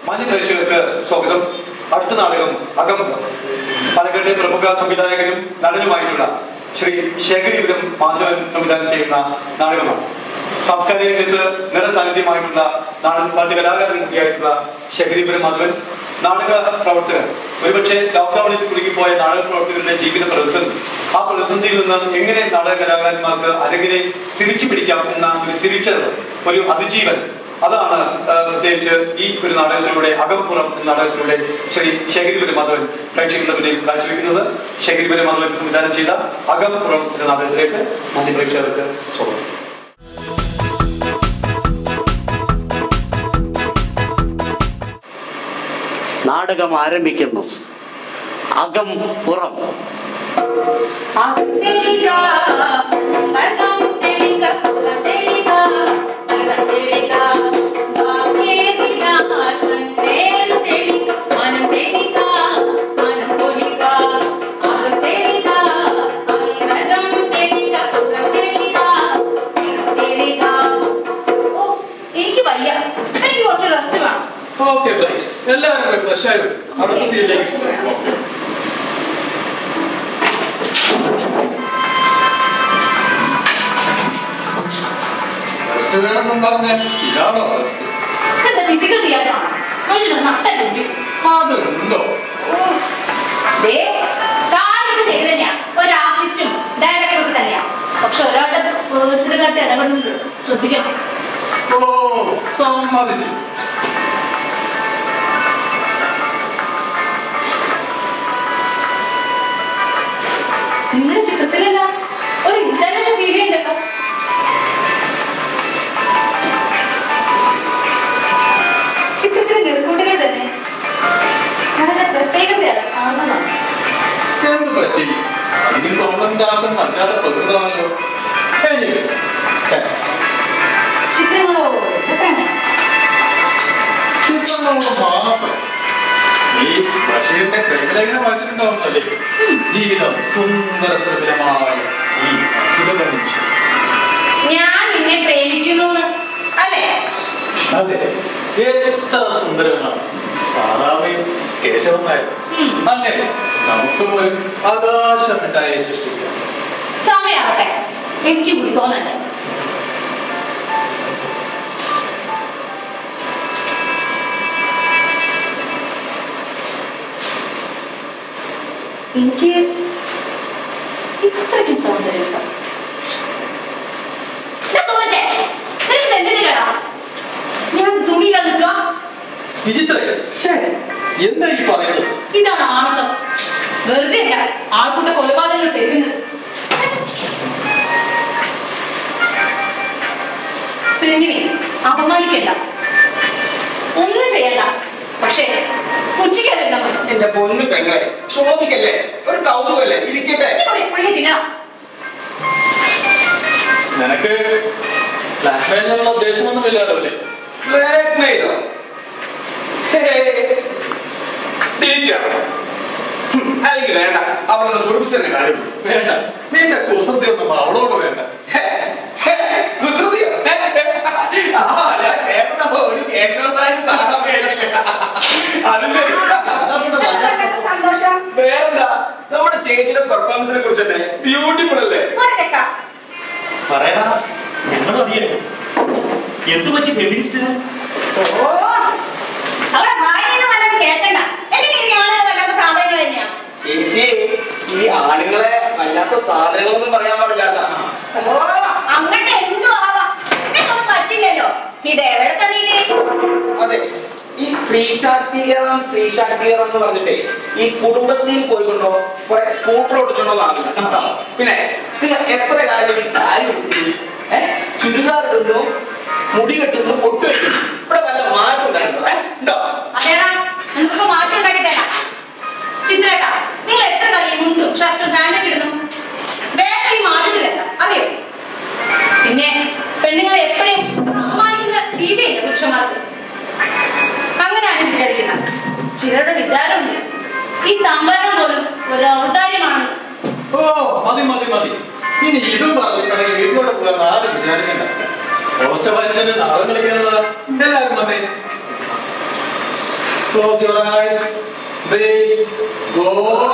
മാന്യ പ്രേക്ഷകർക്ക് സ്വാഗതം അടുത്ത നാടകം അകം പാലക്കാട്ടെ പ്രമുഖ സംവിധായകനും നടനുമായിട്ടുള്ള ശ്രീ ശേഖരീപുരം മാധവൻ സംവിധാനം ചെയ്യുന്ന നാടകമാണ് സാംസ്കാരിക രംഗത്ത് നിറസാന്നിധ്യമായിട്ടുള്ള നാടൻ പാട്ട് കലാകാരൻ കൂടിയായിട്ടുള്ള ശേഖരീപുരം മാധവൻ നാടക പ്രവർത്തകർ ഒരുപക്ഷെ ലോക്ക്ഡൌണിൽ കുടുങ്ങിപ്പോയ നാടക പ്രവർത്തകരുടെ ജീവിത പ്രതിസന്ധി ആ പ്രതിസന്ധിയിൽ നിന്ന് എങ്ങനെ നാടക കലാകാരന്മാർക്ക് അരങ്ങിനെ തിരിച്ചു പിടിക്കാം എന്ന ഒരു തിരിച്ചറിവ് ഒരു അതിജീവൻ അതാണ് ആ, പ്രത്യേകിച്ച് ഈ ഒരു നാടകത്തിലൂടെ അകംപുറം എന്ന നാടകത്തിലൂടെ ശ്രീ ശേഖരിപുരം മാധവൻ പ്രേക്ഷകരുടെ മുന്നിൽ കാഴ്ചവെക്കുന്നത് ശേഖരിപുരം മാധവൻ സംവിധാനം ചെയ്ത അകംപുറം എന്ന നാടകത്തിലേക്ക് മാന്യ പ്രേക്ഷകർക്ക് സ്വാഗതം നാടകം ആരംഭിക്കുന്നു അകം പുറം അകത്തെളിക, അകം തെളിക, പുറത്തെളിക, ഇറത്തെളിക. വാക്കേറിനാൽ കണ്ണേറ് തെളിക, മനം തെളിക, മനം പൊലിക. അകത്തെളിക, അന്തരം തെളിക, പുറത്തെളിക, ഇറത്തെളിക. ഓ, എനിക്ക് വയ്യ എനിക്ക് കുറച്ച് റെസ്റ്റ് വേണം ഓക്കെ ബൈ എല്ലാവരും പോയി ഫ്രഷ് ആയി വരും. അടുത്ത സീനിലേക്ക് റെസ്റ്റ് വേണമെന്നും പറഞ്ഞ് ഇതാണോ റെസ്റ്റ് എന്താ ഫിസിക്കൽ തിയേറ്ററാണ് മനുഷ്യന് നട്ടല്ലേ അതുണ്ടോ ഉഫ്. ദേ, കാര്യമൊക്കെ ശരി തന്നെയാ ഒരു ആർട്ടിസ്റ്റും ഡയറക്ടറും ഒക്കെ തന്നെയാ പക്ഷെ ഒരാളുടെ പേഴ്സണലായിട്ട് ഇടപെടുന്നത് ശ്രദ്ധിക്കണം ഓ സമ്മതിച്ചു നിങ്ങളുടെ ചിത്രത്തിലല്ല ഒരു ഇൻസ്റ്റാളേഷൻ വീഡിയോ ഉണ്ടല്ലോ ചിത്രത്തിന് നിറക്കൂട്ടിനെ തന്നെ വളരെ പ്രത്യേകതയാണ് കാണുന്നതാണ് എന്ത് പറ്റി അതിന് കോമന്റ് ആക്കുന്ന അല്ലാതെ പ്രകൃതമാണല്ലോ Anyway, thanks. ചിത്രങ്ങളോ ഇതൊക്കെയാണ് ചിത്രങ്ങളോട് മാത്രം ഈ ബഷീറിന്റെ പ്രേമലേഖനം വായിച്ചിട്ടുണ്ടാവുന്നല്ലേ ജീവിതം സുന്ദര സുരഭിലമായ ഈ സുലഭ നിമിഷം ഞാൻ നിന്നെ പ്രേമിക്കുന്നു അല്ലേ അതെ എത്ര സുന്ദരങ്ങളാണ് സാധാരണയും കേശവൻ നായർ ഉം. അങ്ങനെ നമുക്ക് പോലും ആകാശമിട്ടായി സൃഷ്ടിക്കാം സമയാവട്ടെ എനിക്ക് കൂടി തോന്നണ്ടേ എനിക്ക് ഇത്രയ്ക്കും സൗന്ദര്യം ഉണ്ടോ? ദാ സൂരജേ, നിനക്ക് എന്തിനാടാ? ഞാൻ തുണിയിലാ നിൽക്കുക വിചിത്ര എന്താ ഈ പറയുന്നത് ഇതാണ് ആണത്തം വെറുതെ അല്ല ആൾക്കൂട്ട കൊലപാതകങ്ങൾ പെരുകുന്നത് പെണ്ണിനെ അപമാനിക്കണ്ട ഒന്നും ചെയ്യണ്ട പക്ഷേ പുച്ഛിക്കാതിരുന്നാ മതി എന്റെ പൊന്നു പെങ്ങളെ ശോഭിക്കല്ലേ ഒരു കൗതുകല്ലേ ഇരിക്കട്ടെ എന്നെ കൂടെ ഇപ്പോഴേ തിന്നാ നിനക്ക് ബ്ലാക്ക് മെയിൽ ചെയ്യാനുള്ള ഉദ്ദേശമൊന്നുമില്ലല്ലോ അല്ലേ ബ്ലാക്ക് മെയിലോ അല്ലെങ്കിൽ വേണ്ട അവളൊന്ന് ചൊടിപ്പിച്ചെന്നെ കാര്യം വേണ്ട നിന്റെ കുസൃതി ഒന്നും അവളോട് വേണ്ട കുസൃതിയോ? ആ, ഞാൻ കേട്ടപ്പോ ഒരു കേശവനായ സാധാരണ അത് ശരി സന്തോഷം വേറെന്താ നമ്മുടെ ചേച്ചിയുടെ പെർഫോമൻസിനെ കുറിച്ച് തന്നെ ബ്യൂട്ടിഫുൾ അല്ലേ പറയടാ ഞങ്ങളും അറിയട്ടെ എന്തു പറ്റി ഫെമിനിസ്റ്റിന് ഓ അവിടെ വായന വല്ലതും കേൾക്കണ്ട അല്ലെങ്കിൽ ഞാനത് വല്ലാത്ത സാധനങ്ങൾ തന്നെയാ ചേച്ചി ഈ ആണുങ്ങളെ വല്ലാത്ത സാധനങ്ങളൊന്നും പറയാൻ പാടില്ല കേട്ടാ. ഓ അങ്ങോട്ട് എന്തു ആവാം നിനക്കൊന്നും പറ്റില്ലല്ലോ ഇത് എവിടത്തെ നീതി അതെ ഈ സ്ത്രീ ശാക്തീകരണം സ്ത്രീ ശാക്തീകരണം എന്ന് പറഞ്ഞിട്ടേ ഈ കുടുംബശ്രീയിൽ പോയിക്കൊണ്ടോ കുറെ സ്കൂട്ടർ ഓടിച്ചോണ്ടോ വാങ്ങുക പിന്നെ നിങ്ങൾ എത്ര കാലം ഈ സാരി ഉടുക്കുന്നു ഏഹ് ചുരിദാർ ഇടുന്നു മുടി കെട്ടുന്നു പൊട്ടു വയ്ക്കുന്നു ഇവിടെ നല്ല മാറ്റം ഉണ്ടായിട്ടുണ്ടോ ഏ? ഉണ്ടോ അതേടാ നിനക്കൊക്കെ മാറ്റം ഉണ്ടാക്കി തരാം ചിത്രേട്ടാ നിങ്ങൾ എത്ര കളി മുണ്ടും ഷർട്ടും പാൻറ്റൊക്കെ ഇടുന്നു വേഷം ഈ മാറ്റത്തിലല്ല അറിയോ പിന്നെ പെണ്ണുങ്ങളെ എപ്പോഴും അപമാനിക്കുന്ന രീതിയുണ്ട് പുരുഷന്മാർക്ക് അങ്ങനെ ആരും വിചാരിക്കുന്ന ചിലരുടെ വിചാരമുണ്ട് ഈ സംവരണം പോലും ഒരു ഔദാര്യമാണെന്ന് ഓ മതി മതി മതി ഇനി ഇതും പറഞ്ഞിട്ടുണ്ടെങ്കിൽ വീട്ടിലോട്ട് പോകാൻ ആരും വിചാരിക്കണ്ട പോസ്റ്റ് പതിനഞ്ചിന് നാടകം കളിക്കാനുള്ളതാ എല്ലാവരും വന്നേ Close your eyes. Breathe. Go.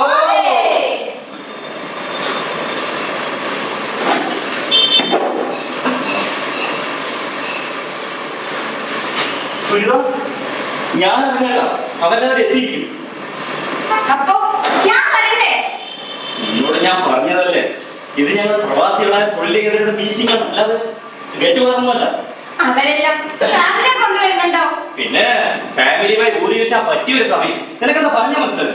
Sunitha ഞാൻ അറിഞ്ഞാ അവനവരെ എത്തിയിരിക്കും അപ്പോ ഞാൻ വരണ്ടേ നിന്നോട് ഞാൻ പറഞ്ഞതല്ലേ ഇത് ഞങ്ങൾ പ്രവാസികളായ തൊഴിലേഖരുടെ മീറ്റിംഗ് ആണ് അല്ലാതെ ഗെറ്റ് വേറൊന്നുമല്ല അവരെല്ലാം രാവിലെ കൊണ്ടുവരുന്നുണ്ടോ പിന്നെ ഫാമിലിയുമായി ഊരി കിട്ടാൻ പറ്റിയ ഒരു സമയം നിനക്കെന്താ പറഞ്ഞാൽ മനസ്സിലായോ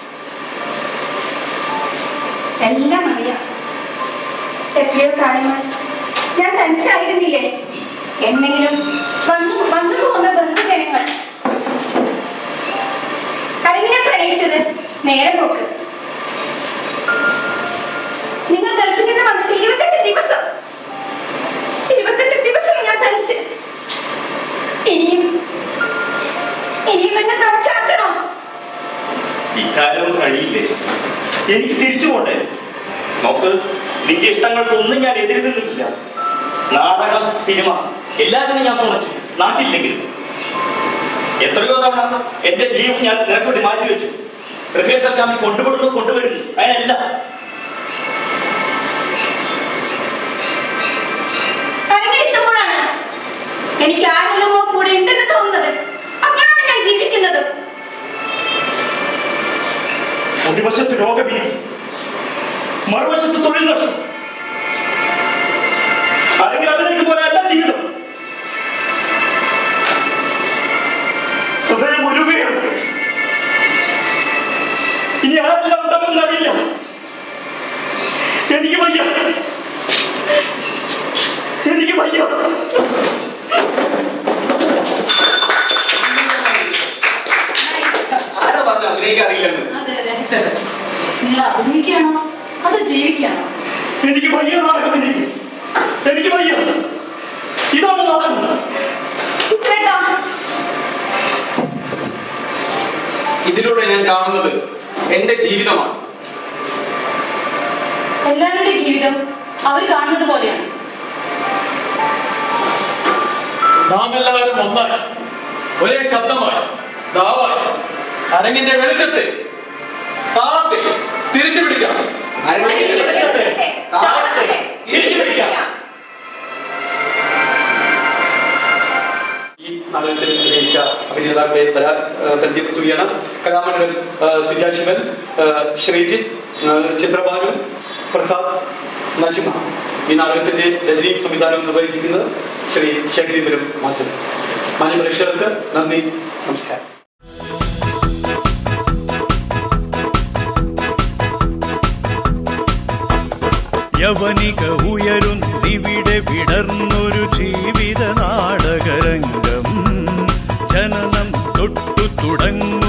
എല്ലാം അറിയാം എത്രയോ കാലമായി ഞാൻ തനിച്ചായിരുന്നില്ലേ എന്തെങ്കിലും വന്നു വന്നു പോകുന്ന ബന്ധുജനങ്ങൾ കലങ്ങിനെ പ്രണയിച്ചത് നേരം പോക്ക് നിങ്ങൾ ഗൾഫിൽ നിന്ന് വന്നിട്ട് ഇരുപത്തെട്ട് ദിവസം ഇരുപത്തെട്ട് ദിവസം ഞാൻ തനിച്ച് ഇനിയും ഇനിയും എന്നെ തറച്ചാക്കണോ ഇക്കാര്യം കഴിയില്ലേ എനിക്ക് തിരിച്ചു പോണ്ടേ നോക്ക് നിന്റെ ഇഷ്ടങ്ങൾക്കൊന്നും ഞാൻ എതിര് നിന്നിട്ടില്ല നാടകം സിനിമ എല്ലാത്തിനും ഞാൻ തുണച്ചു നാട്ടില്ലെങ്കിലും എത്രയോ തവണ എന്റെ ലീവ് ഞാൻ നിനക്ക് വേണ്ടി മാറ്റി വെച്ചു റിഹേഴ്സൽ ക്യാമ്പിൽ കൊണ്ടുപോടുന്നു കൊണ്ടുവരുന്നു അതിനല്ല അരങ്ങെത്തുമ്പോഴാണ് എനിക്ക് ആരെല്ലോ കൂടെ ഉണ്ടെന്ന് തോന്നുന്നത് അപ്പോഴാണ് ഞാൻ ജീവിക്കുന്നത് ഒരു വശത്ത് രോഗഭീതി മറുവശത്ത് തൊഴിൽ നഷ്ടം അല്ലെങ്കിൽ അതിലേക്ക് പോലെ അല്ല ജീവിതം ഹൃദയം ഒരുകയാണ് ഇനി ആരെല്ലാം ഉണ്ടാകുമെന്ന് അറിയില്ല എനിക്ക് വയ്യ എനിക്ക് വയ്യ ആരോ പറഞ്ഞു അഭിനയിക്കാൻ അറിയില്ലെന്ന് അതെ അതെ നിങ്ങൾ അഭിനയിക്കുകയാണോ അതോ ജീവിക്കുകയാണോ എനിക്ക് വയ്യ നാടകം എനിക്ക് എനിക്ക് വയ്യ ഇതാണ് നാടകം ചിത്രേട്ടാ ഇതിലൂടെ ഞാൻ കാണുന്നത് എന്റെ ജീവിതമാണ് എല്ലാവരുടെയും ജീവിതം അവർ കാണുന്നത് പോലെയാണ് നാം എല്ലാവരും ഒന്നായി ഒരേ ശബ്ദമായി ദാവായി അരങ്ങിന്റെ വെളിച്ചത്തെ താളത്തെ തിരിച്ചു പിടിക്കാം അരങ്ങിന്റെ വെളിച്ചത്തെ, താളത്തെ തിരിച്ചു പിടിക്കാം. ഈ നാടകത്തിൽ അഭിനയിച്ച അഭിനേതാക്കളെ പരാ- ഏഹ് പരിചയപ്പെടുത്തുകയാണ് കലാമണ്ഡലം ഏഹ് സിജ ശിവൻ ഏഹ് ശ്രീജിത്ത് ഏഹ് ചിത്രബാലു പ്രസാദ് നജ്മ ഈ നാടകത്തിന്റെ രചനയും സംവിധാനവും നിർവഹിച്ചിരിക്കുന്നത് ശ്രീ ശേഖരീപുരം മാധവൻ മാന്യ പ്രേക്ഷകർക്ക് നന്ദി നമസ്കാരം യവനിക ഉയരുന്നിവിടെ വിടർന്നൊരു ജീവിത നാടകരംഗം ജനനം തൊട്ടു തുടങ്ങും